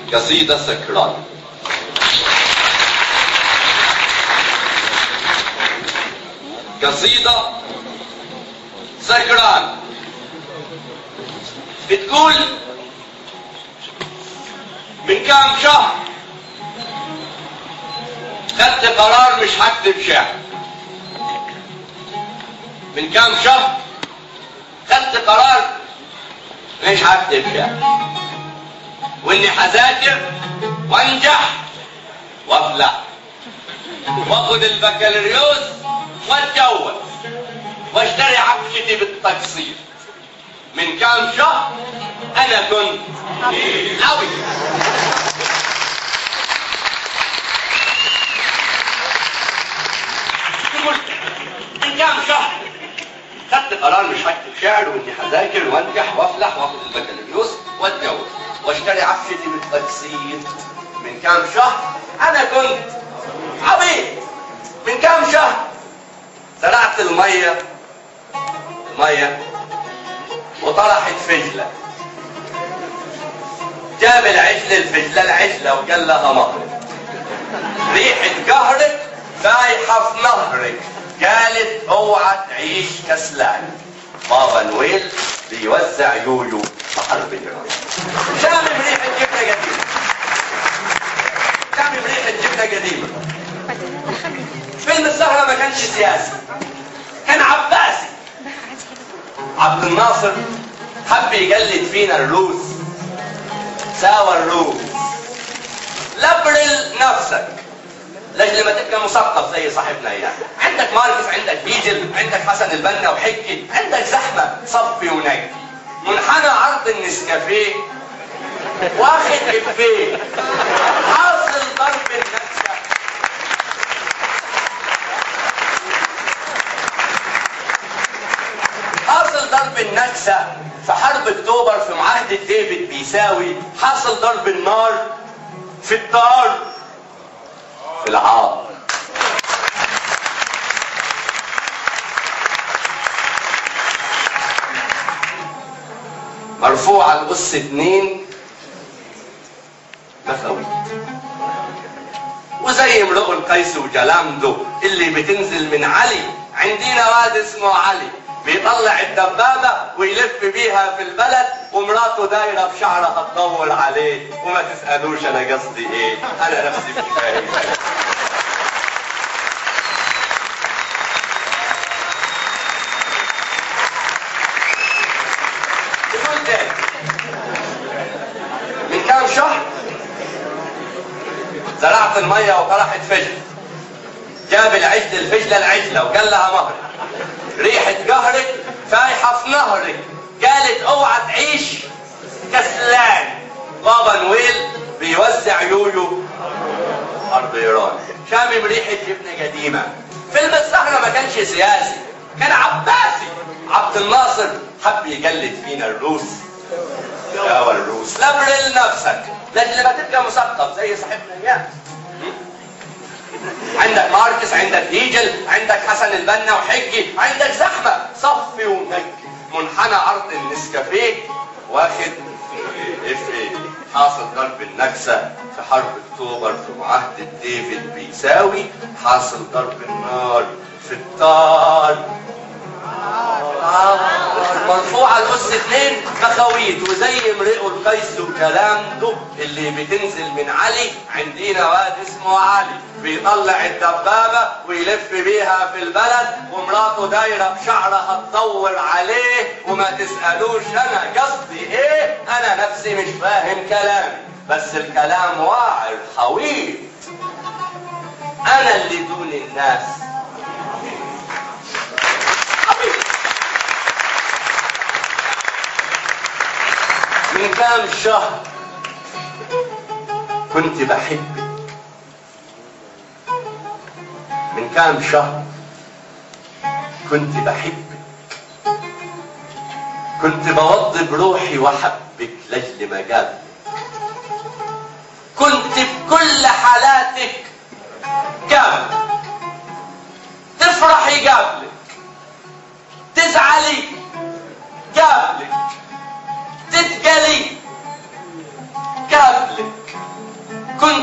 قصيدة سكران قصيدة سكران بتقول من كام شهر خدت قرار مش هكتب شعر من كام شهر خدت قرار مش هكتب شعر واني هذاكر وانجح وافلح واخد البكالوريوس واتجوز واشتري عفشتي بالتقسيط من كام شهر انا كنت قوي من كام شهر خدت قرار مش هكتب شعر واني هذاكر وانجح وافلح واخد البكالوريوس واتجوز واشتري عفشتي بالتقسيط من كام شهر انا كنت عبيط من كام شهر زرعت الميه الميه وطرحت فجله جاب العجل الفجله العجله وقال لها مهرك ريحه قهرك بايحه في نهرك قالت اوعى تعيش كسلان بابا نويل بيوزع يويو في حرب اليوم شامم ريحه جبنه قديمه شامم ريحه جبنه قديمه فيلم السهره ما كانش سياسي كان عباسي عبد الناصر حب يقلد فينا الروس ساوى الروس لبرل نفسك لاجل ما تبقى مثقف زي صاحبنا يعني عندك ماركس عندك بيجل عندك حسن البنا وحكي عندك زحمه صفي ونجي منحنى عرض النسكافيه واخد افيه حاصل ضرب النكسه حاصل ضرب النكسة في حرب اكتوبر في معاهدة ديفيد بيساوي حاصل ضرب النار في الدار في العار مرفوع الأس اتنين مخاوي وزي امرؤ القيس وجلامده اللي بتنزل من علي عندنا واد اسمه علي بيطلع الدبابة ويلف بيها في البلد ومراته دايرة في شعرها تطول عليه وما تسألوش أنا قصدي إيه أنا نفسي مش فاهم يقول تاني من كام شهر زرعت المية وطرحت فجل جاب العجل الفجلة العجلة وقال لها مهرك ريحة قهرك فايحة في نهرك قالت اوعى تعيش كسلان بابا نويل بيوزع يويو حرب ايران شامم ريحة جبنة قديمة فيلم السهرة ما كانش سياسي كان عباسي عبد الناصر حب يقلد فينا الروس يا الروس لا برل نفسك لأجل ما تبقى مثقف زي صاحبنا اياه عندك ماركس عندك هيجل عندك حسن البنا وحجي عندك زحمة صفي ونجي منحنى عرض النسكافيه واخد اف ايه حاصل ضرب النكسة في حرب اكتوبر في معاهدة ديفيد بيساوي حاصل ضرب النار في الدار مرفوعة الأس اتنين مخاويت وزي امرئ القيس وكلام ده اللي بتنزل من علي عندنا واد اسمه علي بيطلع الدبابة ويلف بيها في البلد ومراته دايرة بشعرها تطول عليه وما تسألوش أنا قصدي إيه أنا نفسي مش فاهم كلامي بس الكلام واعر حويط أنا اللي دون الناس حبيبي من كام شهر كنت بحبك من كام شهر كنت بحبك كنت بوضي بروحي وحبك لاجل ما جابك كنت بكل حالاتك جابلك تفرحي جابلك تزعلي جابلك تتجلي جابلك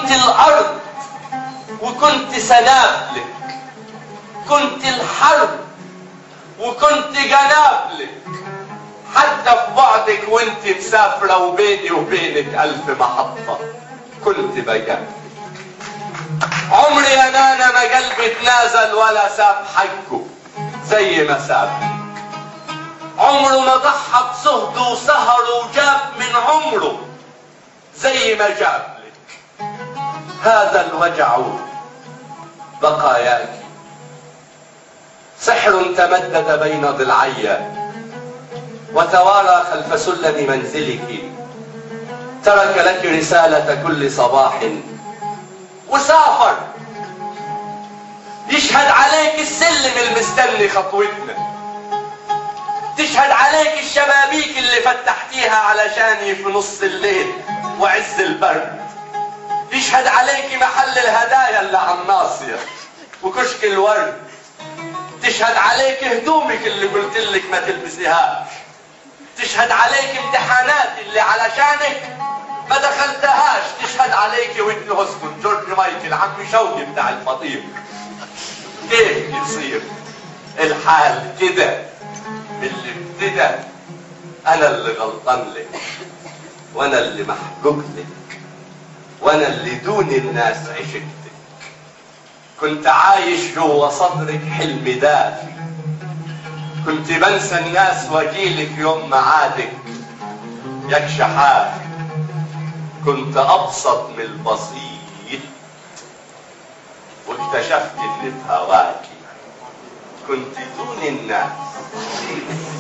كنت الارض وكنت سنابلك كنت الحرب وكنت جنابلك حتى في بعدك وانت مسافرة وبيني وبينك ألف محطة كنت بجنبك عمري يا نانا ما قلبي اتنازل ولا ساب حقه زي ما سابك عمره ما ضحى بصهده وسهر وجاب من عمره زي ما جاب لك هذا الوجع بقاياك سحر تمدد بين ضلعي وتوارى خلف سلم منزلك ترك لك رسالة كل صباح وسافر يشهد عليك السلم المستني خطوتنا تشهد عليك الشبابيك اللي فتحتيها علشاني في نص الليل وعز البرد يشهد عليك محل الهدايا اللي على الناصية وكشك الورد تشهد عليك هدومك اللي قلت لك ما تلبسيهاش تشهد عليك امتحانات اللي علشانك ما دخلتهاش تشهد عليك ويتني هوستن جورج مايكل عم شوقي بتاع الفطير كيف يصير الحال كده اللي ابتدى انا اللي غلطان لك وانا اللي محجوج لك وانا اللي دون الناس عشقتك كنت عايش جوا صدرك حلم دافي كنت بنسى الناس واجيلك يوم معادك ياك شحات كنت ابسط من البسيط واكتشفت ان في هواكي كنت دون الناس